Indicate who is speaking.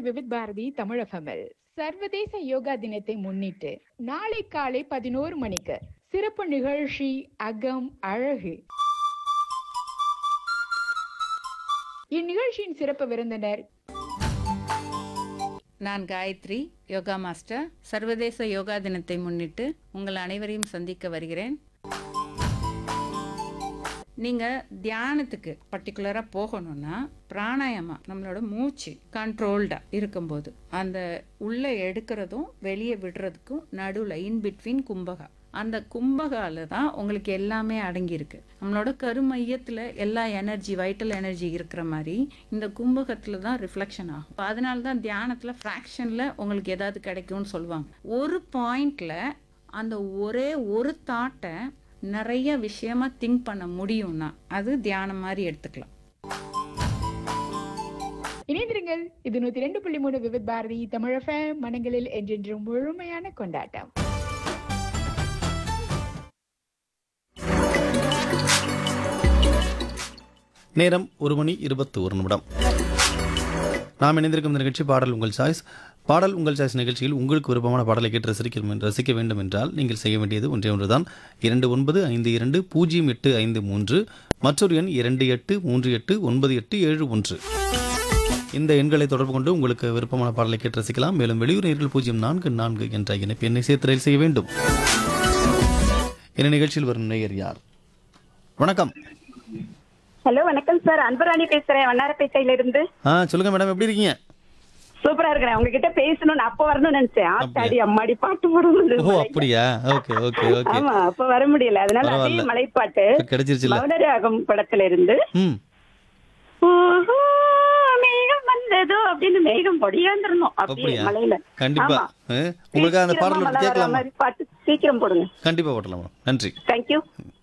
Speaker 1: விவித் பாரதி தமிழகமில் சர்வதேச யோகா தினத்தை முன்னிட்டு நாளை காலை பதினோரு மணிக்கு சிறப்பு நிகழ்ச்சி அகம் அழகு இந்நிகழ்ச்சியின் சிறப்பு விருந்தினர்
Speaker 2: நான் காயத்ரி யோகா மாஸ்டர் சர்வதேச யோகா தினத்தை முன்னிட்டு உங்கள் அனைவரையும் சந்திக்க வருகிறேன் நீங்கள் தியானத்துக்கு பர்டிகுலராக போகணும்னா பிராணாயாமா நம்மளோட மூச்சு கண்ட்ரோல்டாக இருக்கும்போது அந்த உள்ளே எடுக்கிறதும் வெளியே விடுறதுக்கும் நடுவில் இன் பிட்வீன் கும்பகா அந்த கும்பகால தான் உங்களுக்கு எல்லாமே அடங்கியிருக்கு நம்மளோட கருமையத்தில் எல்லா எனர்ஜி வைட்டல் எனர்ஜி இருக்கிற மாதிரி இந்த கும்பகத்தில் தான் ரிஃப்ளெக்ஷன் ஆகும் அதனால தான் தியானத்தில் ஃப்ராக்ஷனில் உங்களுக்கு ஏதாவது கிடைக்கும்னு சொல்லுவாங்க ஒரு பாயிண்டில் அந்த ஒரே ஒரு தாட்டை நிறைய விஷயமா திங்க் பண்ண முடியும்னா அது தியானம் மாதிரி எடுத்துக்கலாம்
Speaker 1: இணைந்திருங்கள் இது நூத்தி ரெண்டு புள்ளி மூணு விவித் பாரதி தமிழகம் மனங்களில் என்றென்றும் முழுமையான கொண்டாட்டம்
Speaker 3: நேரம் ஒரு மணி இருபத்தி ஒரு நிமிடம் நாம் இணைந்திருக்கும் இந்த நிகழ்ச்சி பாடல் உங்கள் சாய்ஸ் பாடல் உங்கள் சாய்ஸ் நிகழ்ச்சியில் உங்களுக்கு விருப்பமான பாடலை கேட்டு ரசிக்க ரசிக்க வேண்டும் என்றால் நீங்கள் செய்ய வேண்டியது ஒன்றே ஒன்றுதான் இரண்டு ஒன்பது ஐந்து இரண்டு பூஜ்ஜியம் எட்டு ஐந்து மூன்று மற்றொரு எண் இரண்டு எட்டு மூன்று எட்டு ஒன்பது எட்டு ஏழு ஒன்று இந்த எண்களை தொடர்பு கொண்டு உங்களுக்கு விருப்பமான பாடலை கேட்டு ரசிக்கலாம் மேலும் வெளியூர் நேர்கள் பூஜ்ஜியம் நான்கு நான்கு என்ற இணைப்பு எண்ணை சேர்த்து ரயில் செய்ய வேண்டும் இந்த நிகழ்ச்சியில் வரும் நேயர் யார் வணக்கம்
Speaker 4: ஹலோ வணக்கம் சார் அன்பராணி பேசுறேன் வண்ணாரப்பேட்டையில இருந்து
Speaker 3: ஆ சொல்லுங்க மேடம் எப்படி இருக்கீங்க
Speaker 4: சூப்பரா இருக்கிறேன் உங்ககிட்ட பேசணும்னு அப்ப வரணும்னு நினைச்சேன் ஆத்தாடி அம்மாடி பாட்டு போடணும்
Speaker 3: ஓ அப்படியா ஓகே ஓகே ஓகே
Speaker 4: ஆமா அப்ப வர முடியல அதனால அதே
Speaker 3: பரவாயில்ல.
Speaker 4: மலைப்பாட்டு
Speaker 3: கிடைச்சிருச்சுல்ல
Speaker 4: மௌனராகம் படத்துல இருந்து
Speaker 3: ம்
Speaker 4: ஓஹோ, மேகம் வந்ததோ அப்படின்னு மேகம் பொடியாந்துடணும் அப்படியே
Speaker 3: அப்படியா?
Speaker 4: மலையில
Speaker 3: கண்டிப்பா
Speaker 4: ஆமா.
Speaker 3: ஆ, உங்களுக்கு அந்த
Speaker 4: சீக்கிரமா
Speaker 3: பாடல்
Speaker 4: மழை வர
Speaker 3: கேட்கலாமா
Speaker 4: மாதிரி பாட்டு சீக்கிரம் போடுங்க
Speaker 3: கண்டிப்பா போட்டலாம் மேடம் நன்றி
Speaker 4: தேங்க்யூ